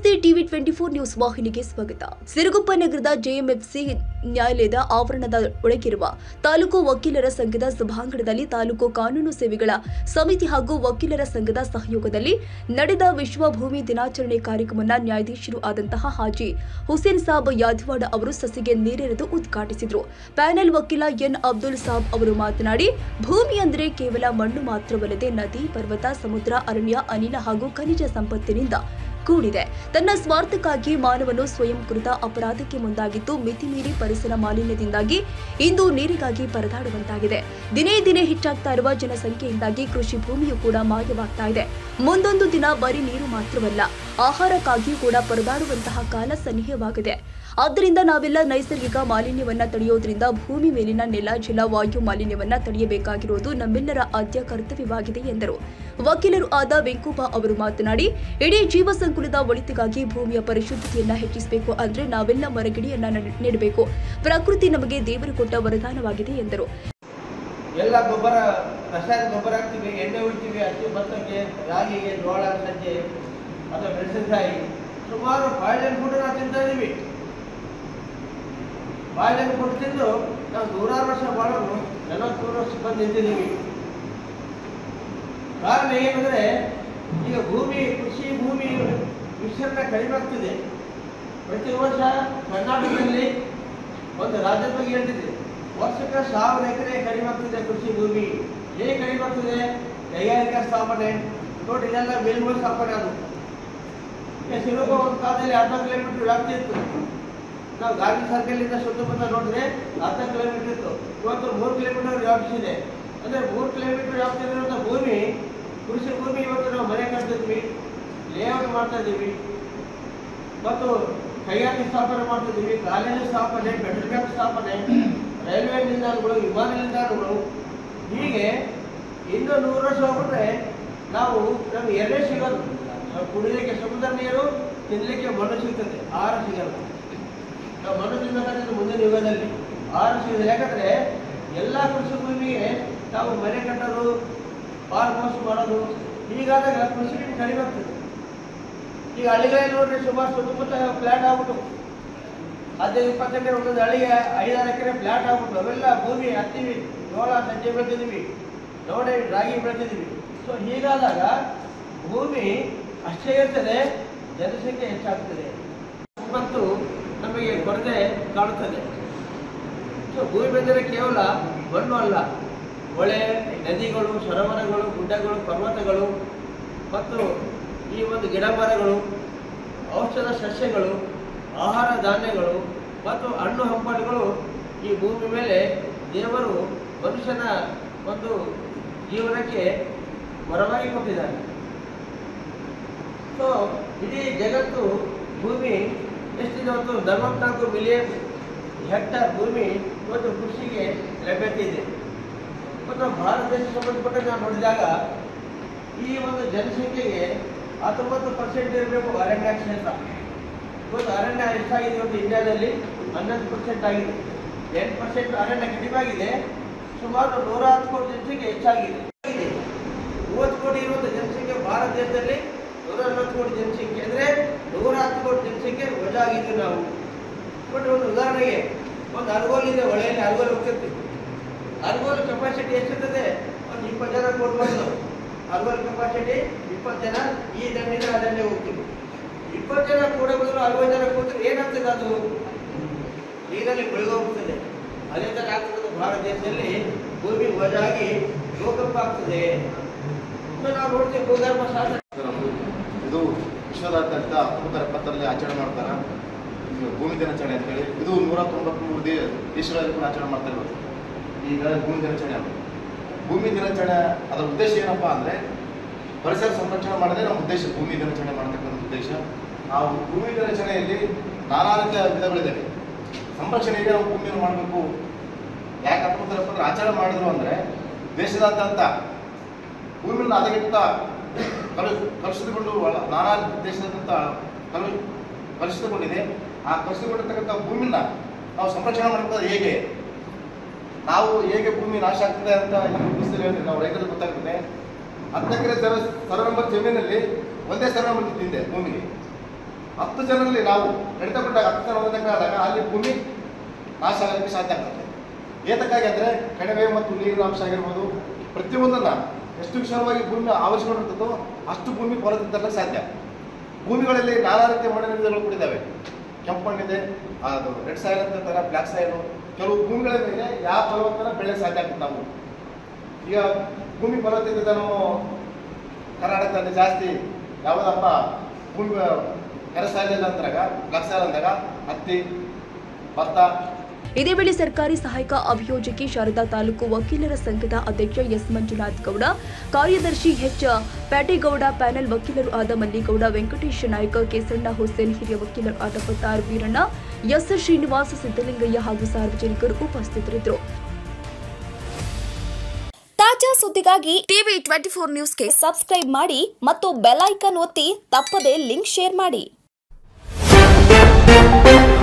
ನಮಸ್ತೆ TV twenty four news ವಾಹಿನಿಗೆ ಸ್ವಾಗತ ಸಿರುಗುಪ್ಪ ನಗರದ ಜೆಎಂಎಫ್ಸಿ ನ್ಯಾಯಾಲಯದ ಆವರಣದ ಒಳಗಿರುವ ತಾಲೂಕು ವಕೀಲರ ಸಂಘದ ಸಭಾಂಗಣದಲ್ಲಿ ತಾಲೂಕು ಕಾನೂನು ಸೇವೆಗಳ ಸಮಿತಿ ಹಾಗೂ ವಕೀಲರ ಸಂಘದ ಸಹಯೋಗದಲ್ಲಿ ನಡೆದ ವಿಶ್ವ ಭೂಮಿ ದಿನಾಚರಣೆ ಕಾರ್ಯಕ್ರಮವನ್ನು ನ್ಯಾಯಾಧೀಶರು ಆದಂತಹ ಹಾಜಿ ಹುಸೇನ್ ಸಾಬ್ ಯಾದವಾಡ ಅವರು ಸಸಿಗೆ ನೀರೆರೆದು ಉದ್ಘಾಟಿಸಿದರು ಪ್ಯಾನೆಲ್ ವಕೀಲ ಎನ್ ಅಬ್ದುಲ್ ಸಾಬ್ ಅವರು ಮಾತನಾಡಿ ಭೂಮಿ ಅಂದರೆ ಕೇವಲ ಮಣ್ಣು ಮಾತ್ರವಲ್ಲದೆ ನದಿ ಪರ್ವತ ಸಮುದ್ರ ಅರಣ್ಯ ಅನಿಲ ಹಾಗೂ ಖನಿಜ ಸಂಪತ್ತಿನಿಂದ ಕೂಡಿದೆ ತನ್ನ ಸ್ವಾರ್ಥಕ್ಕಾಗಿ ಮಾನವನು ಸ್ವಯಂಕೃತ ಅಪರಾಧಕ್ಕೆ ಮುಂದಾಗಿದ್ದು ಮಿತಿಮೀರಿ ಪರಿಸರ ಮಾಲಿನ್ಯದಿಂದಾಗಿ ಇಂದು ನೀರಿಗಾಗಿ ಪರದಾಡುವಂತಾಗಿದೆ ದಿನೇ ದಿನೇ ಹೆಚ್ಚಾಗ್ತಾ ಇರುವ ಜನಸಂಖ್ಯೆಯಿಂದಾಗಿ ಕೃಷಿ ಭೂಮಿಯು ಕೂಡ ಮಾಯವಾಗ್ತಾ ಇದೆ ಮುಂದೊಂದು ದಿನ ಬರೀ ನೀರು ಮಾತ್ರವಲ್ಲ ಆಹಾರಕ್ಕಾಗಿಯೂ ಕೂಡ ಪರದಾಡುವಂತಹ ಕಾಲ ಸನ್ನಿಹವಾಗಿದೆ ಆದ್ದರಿಂದ ನಾವೆಲ್ಲ ನೈಸರ್ಗಿಕ ಮಾಲಿನ್ಯವನ್ನ ತಡೆಯೋದ್ರಿಂದ ಭೂಮಿ ಮೇಲಿನ ನೆಲ ಜಲ ವಾಯು ಮಾಲಿನ್ಯವನ್ನ ತಡೆಯಬೇಕಾಗಿರುವುದು ನಮ್ಮೆಲ್ಲರ ಆದ್ಯ ಕರ್ತವ್ಯವಾಗಿದೆ ಎಂದರು ವಕೀಲರು ಆದ ವೆಂಕೂಪ ಅವರು ಮಾತನಾಡಿ ಇಡೀ ಜೀವ ಸಂಕುಲದ ಒಳಿತಿಗಾಗಿ ಭೂಮಿಯ ಪರಿಶುದ್ಧತೆಯನ್ನ ಹೆಚ್ಚಿಸಬೇಕು ಅಂದ್ರೆ ನಾವೆಲ್ಲ ಮರಗಿಡಿಯನ್ನ ನಡೆ- ನೆಡಬೇಕು ಪ್ರಕೃತಿ ನಮಗೆ ದೇವರು ಕೊಟ್ಟ ವರದಾನವಾಗಿದೆ ಎಂದರು ಎಲ್ಲ ಗೊಬ್ಬರ ರಾಸಾಯನಿಕ ಗೊಬ್ಬರ ಹಾಕ್ತೀವಿ ಎಣ್ಣೆ ಉಳ್ತೀವಿ ಹತ್ತಿ ಭತ್ತಕ್ಕೆ ರಾಗಿಗೆ ಜೋಳ ಸಜ್ಜೆ ಅಥವಾ ಮೆಣಸಿನಕಾಯಿ ಸುಮಾರು ಪಾಯ್ಲೆನ್ ಫುಡ್ ನಾವು ತಿಂತಾ ಇದೀವಿ ಪಾಯ್ಲೆನ್ ಫುಡ್ ತಿಂದು ನಾವು ನೂರಾರು ವರ್ಷ ಬಾಳೋದು ನಲವತ್ಮೂರು ವರ್ಷ ಬಂದು ನಿಂತಿದ್ದೀವಿ ಕಾರಣ ಏನಂದ್ರೆ ಈಗ ಭೂಮಿ ಕೃಷಿ ಭೂಮಿ ವಿಸ್ತೀರ್ಣ ಕಡಿಮೆ ಆಗ್ತಿದೆ ಪ್ರತಿ ವರ್ಷ ಕರ್ನಾಟಕದಲ್ಲಿ ಒಂದು ರಾಜ್ಯದ ಬಗ್ಗೆ ಹೇಳ್ತಿದೆ ವರ್ಷಕ್ಕೆ ಸಾವಿರ ಎಕರೆ ಕಡಿಮೆ ಆಗ್ತಿದೆ ಕೃಷಿ ಭೂಮಿ ಹೇಗೆ ಕಡಿಮೆ ಆಗ್ತಿದೆ ಕೈಗಾರಿಕಾ ಸ್ಥಾಪನೆ ನೋಡಿ ಇದೆಲ್ಲ ಮೇಲ್ಮೂಲ ಸ್ಥಾಪನೆ ಅದು ಈಗ ಶಿವಮೊಗ್ಗ ಒಂದು ಕಾಲದಲ್ಲಿ ಅರ್ಧ ಕಿಲೋಮೀಟರ್ ವ್ಯಾಪ್ತಿ ಇತ್ತು ನಾವು ಗಾಂಧಿ ಸರ್ಕಲ್ನಿಂದ ಸುತ್ತಮುತ್ತ ನೋಡಿದ್ರೆ ಅರ್ಧ ಕಿಲೋಮೀಟರ್ ಇತ್ತು ಇವತ್ತು ಮೂರು ಕಿಲೋಮೀಟರ್ ವ್ಯಾಪಿಸಿದೆ ಅಂದ್ರೆ ಮೂರು ಕಿಲೋಮೀಟರ್ ವ್ಯಾಪ್ತಿ ಇರುವಂಥ ಭೂಮಿ ಕೃಷಿ ಭೂಮಿ ಇವತ್ತು ನಾವು ಮನೆ ಕಟ್ತಿದ್ವಿ ಲೇಔಟ್ ಮಾಡ್ತಾ ಇದ್ದೀವಿ ಮತ್ತು ಕೈಗಾರಿಕೆ ಸ್ಥಾಪನೆ ಮಾಡ್ತಿದ್ದೀವಿ ಕಾಲೇಜು ಸ್ಥಾಪನೆ ಪೆಟ್ರೋಲ್ ಬ್ಯಾಂಕ್ ಸ್ಥಾಪನೆ ರೈಲ್ವೆ ನಿಲ್ದಾಣಗಳು ವಿಮಾನ ನಿಲ್ದಾಣಗಳು ಹೀಗೆ ಇನ್ನು ನೂರು ವರ್ಷ ಹೋಗ್ಬಿಟ್ರೆ ನಾವು ನಮ್ಗೆ ಎರಡೇ ಸಿಗೋದು ನಾವು ಕುಡಿಲಿಕ್ಕೆ ಸಮುದ್ರ ನೀರು ತಿನ್ನಲಿಕ್ಕೆ ಮಣ್ಣು ಸಿಗ್ತದೆ ಆಹಾರ ಸಿಗಲ್ಲ ನಾವು ಮಣ್ಣು ತಿನ್ನಬೇಕಾದ್ರೆ ಮುಂದಿನ ಯುಗದಲ್ಲಿ ಆಹಾರ ಸಿಗಲ್ಲ ಯಾಕಂದ್ರೆ ಎಲ್ಲ ಕೃಷಿ ಭೂಮಿಗೆ ನಾವು ಮನೆ ಕಟ್ಟೋದು ಫಾರ್ಮ್ ಹೌಸ್ ಮಾಡೋದು ಹೀಗಾದಾಗ ಕೃಷಿ ಭೂಮಿ ಕಡಿಮೆ ಆಗ್ತದೆ ಈಗ ಹಳ್ಳಿಗಳಲ್ಲಿ ನೋಡ್ರಿ ಸುಮಾರು ಸುತ್ತಮುತ್ತ ಫ್ಲಾಟ್ ಆಗ್ಬಿಟ್ಟು ಹದಿನೈದು ಇಪ್ಪತ್ತು ಎಕರೆ ಒಂದೊಂದು ಹಳ್ಳಿಗೆ ಐದಾರು ಎಕರೆ ಫ್ಲಾಟ್ ಆಗ್ಬಿಟ್ಟು ಅವೆಲ್ಲ ಭೂಮಿ ಹತ್ತೀವಿ ಜೋಳ ಸಜ್ಜೆ ಬೆಳೆತಿದ್ದೀವಿ ನೋಡಿ ರಾಗಿ ಬೆಳೆತಿದ್ದೀವಿ ಸೊ ಹೀಗಾದಾಗ ಭೂಮಿ ಅಷ್ಟೇ ಇರ್ತದೆ ಜನಸಂಖ್ಯೆ ಹೆಚ್ಚಾಗ್ತದೆ ಮತ್ತು ನಮಗೆ ಕೊರತೆ ಕಾಣುತ್ತದೆ ಸೊ ಭೂಮಿ ಬಂದರೆ ಕೇವಲ ಮಣ್ಣು ಅಲ್ಲ ಹೊಳೆ ನದಿಗಳು ಸರೋವರಗಳು ಗುಡ್ಡಗಳು ಪರ್ವತಗಳು ಮತ್ತು ಈ ಒಂದು ಗಿಡ ಮರಗಳು ಔಷಧ ಸಸ್ಯಗಳು ಆಹಾರ ಧಾನ್ಯಗಳು ಮತ್ತು ಹಣ್ಣು ಹಂಪಲುಗಳು ಈ ಭೂಮಿ ಮೇಲೆ ದೇವರು ಮನುಷ್ಯನ ಒಂದು ಜೀವನಕ್ಕೆ ವರವಾಗಿ ಕೊಟ್ಟಿದ್ದಾರೆ ಸೊ ಇಡೀ ಜಗತ್ತು ಭೂಮಿ ಎಷ್ಟಿದೆ ಒಂದು ನಲವತ್ನಾಲ್ಕು ಮಿಲಿಯನ್ ಹೆಕ್ಟರ್ ಭೂಮಿ ಇವತ್ತು ಕೃಷಿಗೆ ಲಭ್ಯತೆ ಇದೆ ಮತ್ತು ಭಾರತ ದೇಶ ಸಂಬಂಧಪಟ್ಟ ನಾವು ನೋಡಿದಾಗ ಈ ಒಂದು ಜನಸಂಖ್ಯೆಗೆ ಹತ್ತೊಂಬತ್ತು ಪರ್ಸೆಂಟ್ ಇರಬೇಕು ಅರಣ್ಯ ಕ್ಷೇತ್ರ ಇವತ್ತು ಅರಣ್ಯ ಎಷ್ಟಾಗಿದೆ ಇವತ್ತು ಇಂಡಿಯಾದಲ್ಲಿ ಹನ್ನೊಂದು ಪರ್ಸೆಂಟ್ ಆಗಿದೆ ಎಂಟು ಪರ್ಸೆಂಟ್ ಅರಣ್ಯ ಕಡಿಮೆ ಆಗಿದೆ ಸುಮಾರು ನೂರ ಹತ್ತು ಕೋಟಿ ಜನಸಂಖ್ಯೆ ಹೆಚ್ಚಾಗಿದೆ ಇದೆ. ಮೂವತ್ತು ಕೋಟಿ ಇರುವಂಥ ಜನಸಂಖ್ಯೆ ಭಾರತ ದೇಶದಲ್ಲಿ ನೂರ ನಲವತ್ತು ಕೋಟಿ ಜನಸಂಖ್ಯೆ ಅಂದರೆ ನೂರ ಹತ್ತು ಕೋಟಿ ಜನಸಂಖ್ಯೆ ವಜಾಗಿದ್ದೀವಿ ನಾವು ಬಟ್ ಒಂದು ಉದಾಹರಣೆಗೆ ಒಂದು ಅರ್ಗೋಲ್ ಇದೆ ಹೊಳೆಯಲ್ಲಿ ಅರ್ಗೋಲ್ ಹೋಗ್ತಿರ್ತೀವಿ ಅರ್ಗೋಲ್ ಕೆಪಾಸಿಟಿ ಎಷ್ಟಿರ್ತದೆ ಒಂದು ಇಪ್ಪತ್ತು ಜನ ಕೊಡ್ಬೋದು ಅರ್ಗೋಲ್ ಕೆಪಾಸಿಟಿ ಇಪ್ಪತ್ತು ಜನ ಈ ದಂಡಿಂದ ಆ ದಂಡೆ ಹೋಗ್ತೀವಿ ಇಪ್ಪತ್ತು ಜನ ಕೂಡ ಬದಲು ಅರವತ್ತು ಜನ ಕೂತ್ರೆ ಏನಾಗ್ತದೆ ಅದು ನೀರಲ್ಲಿ ಮುಳುಗೋಗ್ತದೆ ಅದೇ ಥರ ಆಗ್ತದೆ ಭಾರತ ದೇಶದಲ್ಲಿ ಭೂಮಿ ವಜಾಗಿ ಲೋಕಪ್ಪ ಆಗ್ತದೆ ಇನ್ನು ನಾವು ನೋಡ್ತೀವಿ ಭೂಗರ್ಭ ಶಾಸ್ತ್ರ ಇದು ವಿಶ್ವದಾದ್ಯಂತ ಅಕ್ಟೋಬರ್ ಎಪ್ಪತ್ತರಲ್ಲಿ ಆಚರಣೆ ಮಾಡ್ತಾರೆ ಇದು ಭೂಮಿ ದಿನಾಚರಣೆ ಅಂತ ಹೇಳಿ ಇದು ನೂರ ತೊಂಬತ್ಮೂರು ದೇ ದೇಶಗಳಲ್ಲಿ ಕೂಡ ಆಚರಣೆ ಮಾಡ್ತಾ ಇರೋದು ಈಗ ಭೂಮಿ ದಿನಾಚರಣೆ ಅಂತ ಭೂಮಿ ದಿನಾಚರಣೆ ಅದರ ಉದ್ದೇಶ ಏನಪ್ಪಾ ಅಂದರೆ ಪರಿಸರ ಸಂರಕ್ಷಣೆ ಮಾಡೋದೇ ನಮ್ಮ ಉದ್ದೇಶ ಭೂಮಿ ದಿನಾಚರಣೆ ಮಾಡ್ತಕ್ಕಂಥ ಉದ್ದೇಶ ಆ ಭೂಮಿ ದಿನಾಚರಣೆಯಲ್ಲಿ ನಾನಾ ರೀತಿಯ ವಿಧಗಳಿದೆ ಸಂರಕ್ಷಣೆಗೆ ನಾವು ಭೂಮಿಯನ್ನು ಮಾಡಬೇಕು ಯಾಕೆ ಹತ್ತೊಂಬತ್ತರ ಎಪ್ಪತ್ತರ ಆಚರಣೆ ಮಾಡಿದ್ರು ಅಂದರೆ ದೇಶದಾದ್ಯಂತ ಭೂಮಿಯನ್ನು ಹದಗೆಟ್ಟ ಕಲು ಕಲುಷಿತಗೊಂಡು ಒಳ- ನಾನಾ ದೇಶದಾದ್ಯಂತ ಕಲು ಕಲುಷಿತಗೊಂಡಿದೆ ಆ ಕಲುಷಿತಗೊಂಡಿರ್ತಕ್ಕಂಥ ಭೂಮಿನ ನಾವು ಸಂರಕ್ಷಣೆ ಮಾಡ್ಕೊಳ್ಳೋದು ಹೇಗೆ ನಾವು ಹೇಗೆ ಭೂಮಿ ನಾಶ ಆಗ್ತದೆ ಅಂತ ಈ ಬಿಸಿಲು ಹೇಳಿದ್ರೆ ನಾವು ರೈತರಿಗೆ ಗೊತ್ತಾಗ್ತದೆ ಹತ್ತು ಎಕರೆ ಸರ ಸರ ನಂಬರ್ ಜಮೀನಲ್ಲಿ ಒಂದೇ ಸರ ನಂಬರ್ ತಿಂದೆ ಭೂಮಿಗೆ ಹತ್ತು ಜನರಲ್ಲಿ ನಾವು ನಡೀತಕೊಂಡಾಗ ಹತ್ತು ಜನ ಒಂದಕ್ಕೆ ಆದಾಗ ಅಲ್ಲಿ ಭೂಮಿ ನಾಶ ಆಗಲಿಕ್ಕೆ ಸಾಧ್ಯ ಆಗ್ತದೆ ಏತಕ್ಕಾಗಿ ಅಂದರೆ ಕಣಿವೆ ಮತ್ತು ನೀರಿನ ಅಂಶ ಆಗಿರ್ಬೋದು ಪ್ರತಿಯೊಂದನ್ನ ಎಷ್ಟು ವಿಶಾಲವಾಗಿ ಭೂಮಿ ಆವರಿಸಿಕೊಂಡಿರ್ತದೋ ಅಷ್ಟು ಭೂಮಿ ಫಲವತ್ತತೆ ಸಾಧ್ಯ ಭೂಮಿಗಳಲ್ಲಿ ನಾನಾ ರೀತಿಯ ಮಣ್ಣಿನ ವಿಧಗಳು ಕೂಡ ಇದ್ದಾವೆ ಕೆಂಪು ಮಣ್ಣಿದೆ ಅದು ರೆಡ್ ಸಾಯಿಲ್ ಅಂತ ಅಂತಾರೆ ಬ್ಲ್ಯಾಕ್ ಸಾಯಿಲು ಕೆಲವು ಭೂಮಿಗಳ ಮೇಲೆ ಯಾವ ಫಲವತ್ತನ ಬೆಳೆ ಸಾಧ್ಯ ಆಗ್ತದೆ ನಾವು ಈಗ ಭೂಮಿ ಫಲವತ್ತತೆ ನಾವು ಕರ್ನಾಟಕದಲ್ಲಿ ಜಾಸ್ತಿ ಯಾವುದಪ್ಪ ಭೂಮಿ ಕೆರೆ ಸಾಯಿಲ್ ಅಂದಾಗ ಬ್ಲ್ಯಾಕ್ ಸಾಯಿಲ್ ಅಂದಾಗ ಹತ್ತಿ ಭತ್ತ ಇದೇ ವೇಳೆ ಸರ್ಕಾರಿ ಸಹಾಯಕ ಅಭಿಯೋಜಕಿ ಶಾರದಾ ತಾಲೂಕು ವಕೀಲರ ಸಂಘದ ಅಧ್ಯಕ್ಷ ಎಸ್ ಮಂಜುನಾಥ್ ಗೌಡ ಕಾರ್ಯದರ್ಶಿ ಎಚ್ ಪ್ಯಾಟೇಗೌಡ ಪ್ಯಾನೆಲ್ ವಕೀಲರು ಆದ ಮಲ್ಲಿಗೌಡ ವೆಂಕಟೇಶ ನಾಯ್ಕ ಕೇಸಣ್ಣ ಹುಸೇನ್ ಹಿರಿಯ ವಕೀಲರು ಆದ ಪತ್ತಾರ್ ವೀರಣ್ಣ ಎಸ್ ಶ್ರೀನಿವಾಸ ಸಿದ್ದಲಿಂಗಯ್ಯ ಹಾಗೂ ಸಾರ್ವಜನಿಕರು ಉಪಸ್ಥಿತರಿದ್ದರು ತಾಜಾ ಸುದ್ದಿಗಾಗಿ ಟಿವಿ ಟ್ವೆಂಟಿ ಫೋರ್ ನ್ಯೂಸ್ಗೆ ಸಬ್ಸ್ಕ್ರೈಬ್ ಮಾಡಿ ಮತ್ತು ಬೆಲ್ ಐಕಾನ್ ಒತ್ತಿ ತಪ್ಪದೇ ಲಿಂಕ್ ಶೇರ್ ಮಾಡಿ